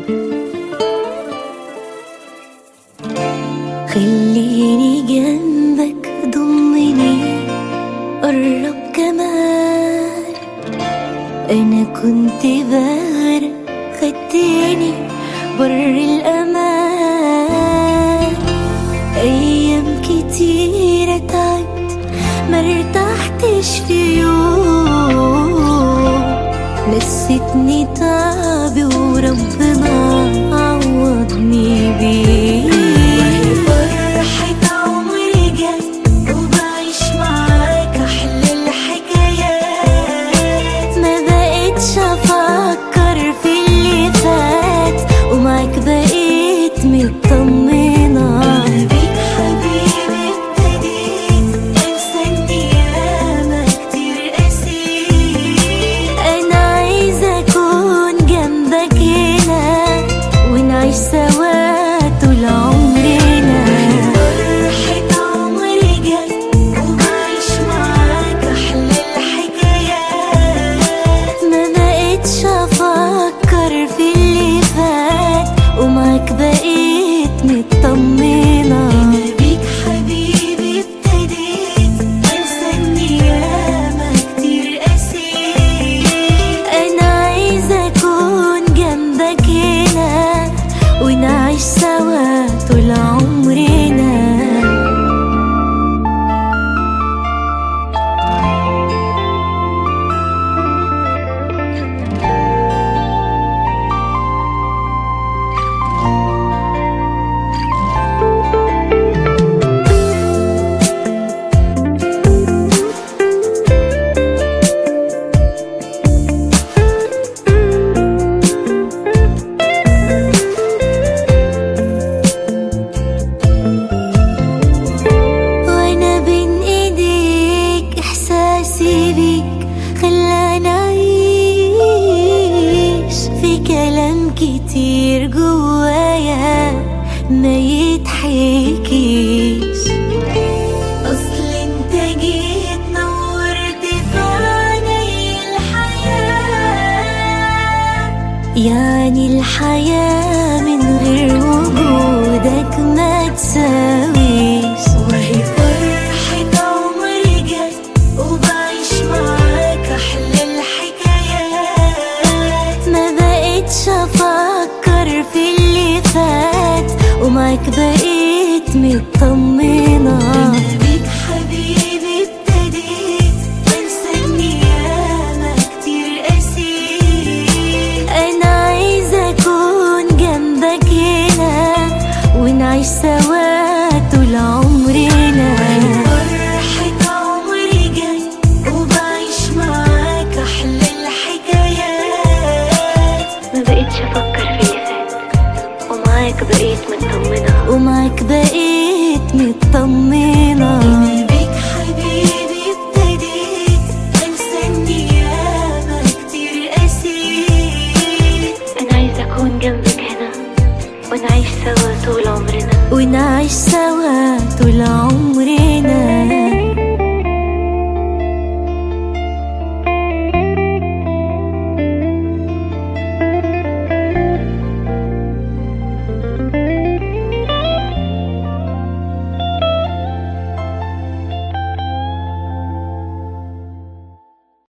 خليني جنبك ضمني قرب كمان انا كنت بغرق خدتني بر الامان ايام كتيرة تعبت مرتحتش في يوم نسيتني تعبي وربنا عوضني بيه فرحة عمري جت وبعيش معاك أحلى الحكايات ما بقتش أفكر في اللي فات ومعاك بقيت مطمنة بيك حبيبي ابتديت انسى اني ياما كتير قسيت انا عايزة اكون جنبك هنا ونعيش سوا طول عمرنا فرحة عمري جت وبعيش معاك أحلى الحكايات ما بقتش أفكر في اللي فات ومعاك بقيت مطمنة بيك حبيبي ابتديت أنسى إني ياما كتير قسيت أنا عايزة أكون جنبك هنا ونعيش سوا طول عمرنا وانا بين ايديك احساسي بيك خلاني اعيش في كلام كتير جوايا ما يتحكيش اصل انت جيت نورت في عيني الحياه يعني الحياة من غير وجودك ما تساويش وهي فرحة عمري جت وبعيش معاك أحلى الحكايات ما بقتش أفكر في اللي فات ومعاك بقيت مطمنة بيك حبيبي ابتديت أنسى إني ياما كتير قسيت أنا عايزة أكون جنبك هنا ونعيش سوا طول عمرنا فرحة عمري جت وبعيش معاك أحلى الحكايات ما بقتش افكر في اللي فات ومعاك بقيت مطمنة ومعاك بقيت مطمنة بيك حبيبي ابتديت أنسى إني ياما كتير قسيت انا عايزة اكون جنبك هنا ونعيش سوا طول عمرنا ونعيش سوا طول عمرنا